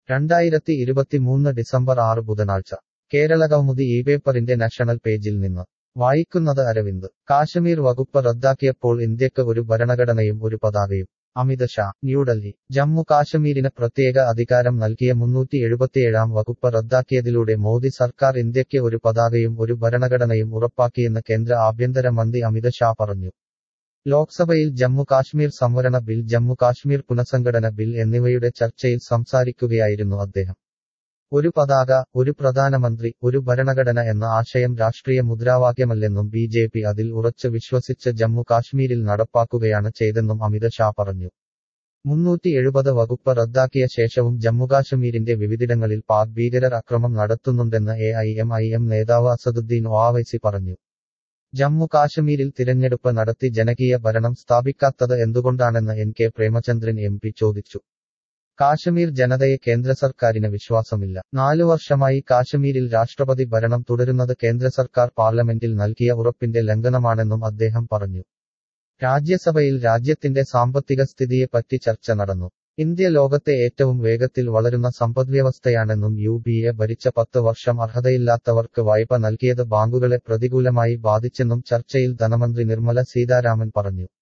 രണ്ടായിരത്തി ഇരുപത്തിമൂന്ന് ഡിസംബർ ആറ് ബുധനാഴ്ച കേരള കൗമുദി ഈ പേപ്പറിന്റെ നാഷണൽ പേജിൽ നിന്ന് വായിക്കുന്നത് അരവിന്ദ് കാശ്മീർ വകുപ്പ് റദ്ദാക്കിയപ്പോൾ ഇന്ത്യക്ക് ഒരു ഭരണഘടനയും ഒരു പതാകയും അമിത് ഷാ ന്യൂഡൽഹി ജമ്മു കാശ്മീരിന് പ്രത്യേക അധികാരം നൽകിയ മുന്നൂറ്റി എഴുപത്തിയേഴാം വകുപ്പ് റദ്ദാക്കിയതിലൂടെ മോദി സർക്കാർ ഇന്ത്യയ്ക്ക് ഒരു പതാകയും ഒരു ഭരണഘടനയും ഉറപ്പാക്കിയെന്ന് കേന്ദ്ര ആഭ്യന്തര മന്ത്രി അമിത് ഷാ പറഞ്ഞു ലോക്സഭയിൽ ജമ്മു കാശ്മീർ സംവരണ ബിൽ ജമ്മു കാശ്മീർ പുനഃസംഘടന ബിൽ എന്നിവയുടെ ചർച്ചയിൽ സംസാരിക്കുകയായിരുന്നു അദ്ദേഹം ഒരു പതാക ഒരു പ്രധാനമന്ത്രി ഒരു ഭരണഘടന എന്ന ആശയം രാഷ്ട്രീയ മുദ്രാവാക്യമല്ലെന്നും ബി ജെ പി അതിൽ ഉറച്ച് വിശ്വസിച്ച് ജമ്മു കാശ്മീരിൽ നടപ്പാക്കുകയാണ് ചെയ്തെന്നും അമിത് ഷാ പറഞ്ഞു മുന്നൂറ്റി എഴുപത് വകുപ്പ് റദ്ദാക്കിയ ശേഷവും ജമ്മുകാശ്മീരിന്റെ വിവിധിടങ്ങളിൽ പാക് ഭീകരർ അക്രമം നടത്തുന്നുണ്ടെന്ന് A I M I M നേതാവ് അസദുദ്ദീൻ ഒവാവൈസി പറഞ്ഞു ജമ്മു കാശ്മീരിൽ തിരഞ്ഞെടുപ്പ് നടത്തി ജനകീയ ഭരണം സ്ഥാപിക്കാത്തത് എന്തുകൊണ്ടാണെന്ന് N K Premachandran M P ചോദിച്ചു കാശ്മീർ ജനതയെ കേന്ദ്ര സർക്കാരിന് വിശ്വാസമില്ല നാലു വർഷമായി കാശ്മീരിൽ രാഷ്ട്രപതി ഭരണം തുടരുന്നത് കേന്ദ്ര സർക്കാർ പാർലമെന്റിൽ നൽകിയ ഉറപ്പിന്റെ ലംഘനമാണെന്നും അദ്ദേഹം പറഞ്ഞു രാജ്യസഭയിൽ രാജ്യത്തിന്റെ സാമ്പത്തിക സ്ഥിതിയെപ്പറ്റി ചർച്ച നടന്നു ഇന്ത്യ ലോകത്തെ ഏറ്റവും വേഗത്തിൽ വളരുന്ന സമ്പദ്വ്യവസ്ഥയാണെന്നും യു പി എ ഭരിച്ച പത്ത് വർഷം അർഹതയില്ലാത്തവർക്ക് വായ്പ നൽകിയത് ബാങ്കുകളെ പ്രതികൂലമായി ബാധിച്ചെന്നും ചർച്ചയിൽ ധനമന്ത്രി നിർമ്മല സീതാരാമൻ പറഞ്ഞു